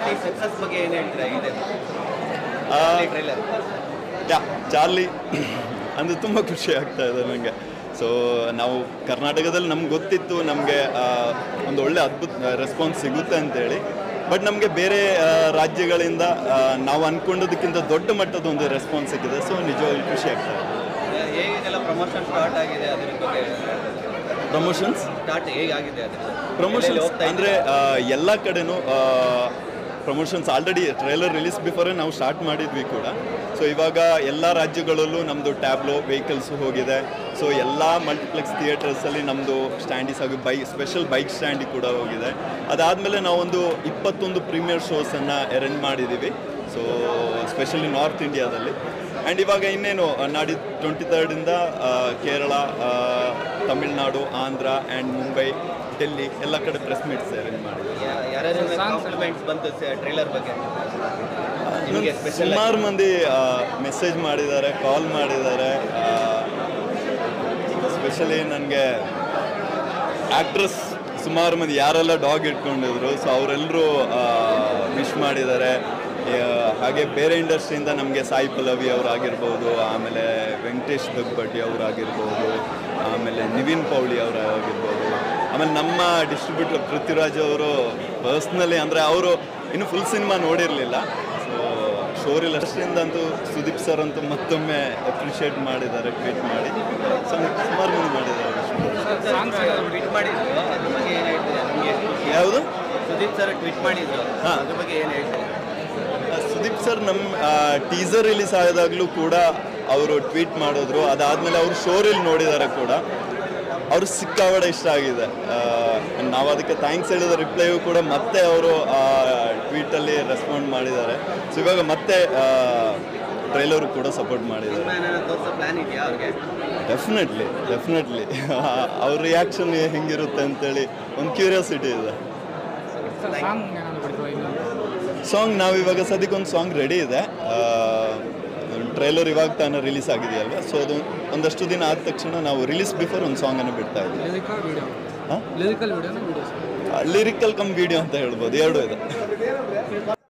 ಈ ಸಕ್ಸಸ್ ಬಗ್ಗೆ ಏನು ಹೇಳ್ತೀರಾ ಇದೆ ಆ, ಟ್ರೈಲರ್ ಯಾ ಚಾರ್ಲಿ ಅಂದರೆ ತುಂಬ ಖುಷಿ ಆಗ್ತಾ ಇದೆ ನನಗೆ ಸೊ ನಾವು ಕರ್ನಾಟಕದಲ್ಲಿ ನಮ್ಗೆ ಗೊತ್ತಿತ್ತು ನಮಗೆ ಒಂದು ಒಳ್ಳೆ ಅದ್ಭುತ ರೆಸ್ಪಾನ್ಸ್ ಸಿಗುತ್ತೆ ಅಂತೇಳಿ ಬಟ್ ನಮಗೆ ಬೇರೆ ಆ, ರಾಜ್ಯಗಳಿಂದ ಆ, ನಾವು ಅಂದ್ಕೊಂಡದಕ್ಕಿಂತ ದೊಡ್ಡ ಮಟ್ಟದ ಒಂದು ರೆಸ್ಪಾನ್ಸ್ ಸಿಕ್ಕಿದೆ ಸೊ ನಿಜವಾಗ್ಲೂ ಖುಷಿ ಆಗ್ತಾ ಇದೆ ಹೇಗೆಲ್ಲ ಪ್ರಮೋಷನ್ ಸ್ಟಾರ್ಟ್ ಆಗಿದೆ ಅದ್ರ ಬಗ್ಗೆ ಪ್ರಮೋಷನ್ಸ್ ಸ್ಟಾರ್ಟ್ ಹೇಗಾಗಿದೆ ಅದ್ರ ಪ್ರಮೋಷನ್ಸ್ ಹೋಗ್ತಾ ಅಂದರೆ ಎಲ್ಲ ಕಡೆನೂ ಪ್ರಮೋಷನ್ಸ್ ಆಲ್ರೆಡಿ ಟ್ರೈಲರ್ ರಿಲೀಸ್ ಬಿಫೋರೇ ನಾವು ಸ್ಟಾರ್ಟ್ ಮಾಡಿದ್ವಿ ಕೂಡ ಸೊ ಇವಾಗ ಎಲ್ಲ ರಾಜ್ಯಗಳಲ್ಲೂ ನಮ್ಮದು ಟ್ಯಾಬ್ಲೋ ವೆಹಿಕಲ್ಸ್ ಹೋಗಿದೆ ಸೊ ಎಲ್ಲ ಮಲ್ಟಿಪ್ಲೆಕ್ಸ್ ಥಿಯೇಟರ್ಸಲ್ಲಿ ನಮ್ಮದು ಸ್ಟ್ಯಾಂಡೀಸ್ ಆಗಿ ಬೈ ಸ್ಪೆಷಲ್ ಬೈಕ್ ಸ್ಟ್ಯಾಂಡಿಗೆ ಕೂಡ ಹೋಗಿದೆ ಅದಾದಮೇಲೆ ನಾವೊಂದು ಇಪ್ಪತ್ತೊಂದು ಪ್ರೀಮಿಯರ್ ಶೋಸನ್ನು ಅರೇಂಜ್ ಮಾಡಿದ್ದೀವಿ ಸೊ ಸ್ಪೆಷಲಿ ನಾರ್ತ್ ಇಂಡಿಯಾದಲ್ಲಿ ಆ್ಯಂಡ್ ಇವಾಗ ಇನ್ನೇನು ನಾಡಿದ್ದು ಟ್ವೆಂಟಿ ತರ್ಡಿಂದ ಕೇರಳ ಆ, ತಮಿಳ್ನಾಡು ಆಂಧ್ರ ಆ್ಯಂಡ್ ಮುಂಬೈ ಡೆಲ್ಲಿ ಎಲ್ಲ ಕಡೆ ಪ್ರೆಸ್ ಮೀಟ್ಸ್ ಅರೇಂಜ್ ಮಾಡಿದ್ದೀವಿ ಯಾರ್ಯಾರು ಕಾಂಪ್ಲಿಮೆಂಟ್ಸ್ ಬಂತು ಟ್ರೈಲರ್ ಬಗ್ಗೆ ನಿಮಗೆ ಸ್ಪೆಷಲ್ ಸುಮಾರು ಮಂದಿ ಮೆಸೇಜ್ ಮಾಡಿದ್ದಾರೆ ಕಾಲ್ ಮಾಡಿದ್ದಾರೆ ಸ್ಪೆಷಲಿ ನನಗೆ ಆ್ಯಕ್ಟ್ರೆಸ್ ಸುಮಾರು ಮಂದಿ ಯಾರೆಲ್ಲ ಡಾಗ್ ಇಟ್ಕೊಂಡಿದ್ರು ಸೊ ಅವರೆಲ್ಲರೂ ವಿಶ್ ಮಾಡಿದ್ದಾರೆ ಆ, ಹಾಗೆ ಬೇರೆ ಇಂಡಸ್ಟ್ರಿಯಿಂದ ನಮಗೆ ಸಾಯಿ ಪಲ್ಲವಿ ಅವರಾಗಿರ್ಬೋದು ಆಮೇಲೆ ವೆಂಕಟೇಶ್ ದಗ್ಬಡ್ಡಿ ಅವರಾಗಿರ್ಬೋದು ಆಮೇಲೆ ನಿವಿನ್ ಪೌಳಿ ಅವರಾಗಿರ್ಬೋದು ಆಮೇಲೆ ನಮ್ಮ ಡಿಸ್ಟ್ರಿಬ್ಯೂಟರ್ ಪೃಥ್ವಿರಾಜ್ ಅವರು ಪರ್ಸ್ನಲಿ ಅಂದರೆ ಅವರು ಇನ್ನು ಫುಲ್ ಸಿನಿಮಾ ನೋಡಿರಲಿಲ್ಲ ಸೊ ಶೋರಿಲ್ ಅಷ್ಟರಿಂದಂತೂ ಸುದೀಪ್ ಸರ್ ಅಂತೂ ಮತ್ತೊಮ್ಮೆ ಅಪ್ರಿಷಿಯೇಟ್ ಮಾಡಿದ್ದಾರೆ ಟ್ವೀಟ್ ಮಾಡಿ ಸೊ ಸುಮಾರು ಮಂದಿ ಮಾಡಿದ್ದಾರೆ ಟ್ವೀಟ್ ಮಾಡಿದ್ರು ಅದ್ರ ಬಗ್ಗೆ ಏನು ಹೇಳ್ತೀರಾ ನಿಮಗೆ ಯಾವುದು ಸುದೀಪ್ ಸರ್ ಟ್ವೀಟ್ ಮಾಡಿದ್ರು ಹಾ. ಅದ್ರ ಬಗ್ಗೆ ಏನು ಹೇಳ್ತೀರಾ ಸುದೀಪ್ ಸರ್ ನಮ್ಮ ಟೀಸರ್ ರಿಲೀಸ್ ಆದಾಗಲೂ ಕೂಡ ಅವರು ಟ್ವೀಟ್ ಮಾಡಿದ್ರು ಅದಾದಮೇಲೆ ಅವರು ಶೋರಿಲ್ ನೋಡಿದ್ದಾರೆ ಕೂಡ ಅವರು ಸಿಕ್ಕಾಬಡೆ ಇಷ್ಟ ಆಗಿದೆ ನಾವು ಅದಕ್ಕೆ ಥ್ಯಾಂಕ್ಸ್ ಹೇಳಿದ ರಿಪ್ಲೈಯು ಕೂಡ ಮತ್ತೆ ಅವರು ಟ್ವೀಟಲ್ಲಿ ರೆಸ್ಪಾಂಡ್ ಮಾಡಿದ್ದಾರೆ ಸೊ ಇವಾಗ ಮತ್ತೆ ಟ್ರೈಲರು ಕೂಡ ಸಪೋರ್ಟ್ ಮಾಡಿದ್ದಾರೆ ಏನಾದ್ರು ತೋರಿಸೋ ಪ್ಲಾನ್ ಇದೆಯಾ ಅವ್ರಿಗೆ ಡೆಫಿನೆಟ್ಲಿ ಡೆಫಿನೆಟ್ಲಿ ಅವ್ರ ರಿಯಾಕ್ಷನ್ ಹೆಂಗಿರುತ್ತೆ ಅಂತೇಳಿ ಒಂದು ಕ್ಯೂರಿಯಾಸಿಟಿ ಇದೆ ಸಾಂಗ್ ಏನಾದ್ರು ಬಿಡ್ತೀರಾ ಇನ್ನೊಂದು ಸಾಂಗ್ ನಾವು ಇವಾಗ ಸದ್ಯಕ್ಕೆ ಒಂದು ಸಾಂಗ್ ರೆಡಿ ಇದೆ ಟ್ರೈಲರ್ ಇವಾಗ ತಾನೇ ರಿಲೀಸ್ ಆಗಿದೆಯಲ್ವ ಸೊ ಅದು ಒಂದಷ್ಟು ದಿನ ಆದ ತಕ್ಷಣ ನಾವು ರಿಲೀಸ್ ಬಿಫೋರ್ ಒಂದು ಸಾಂಗನ್ನು ಬಿಡ್ತಾ ಇದ್ದೀವಿ ಲಿರಿಕಲ್ ವಿಡಿಯೋ ಹಾಂ ಲಿರಿಕಲ್ ವಿಡಿಯೋನ ವಿಡಿಯೋಸ್ ಲಿರಿಕಲ್ ಕಮ್ ವಿಡಿಯೋ ಅಂತ ಹೇಳ್ಬೋದು ಎರಡೂ ಇದೆ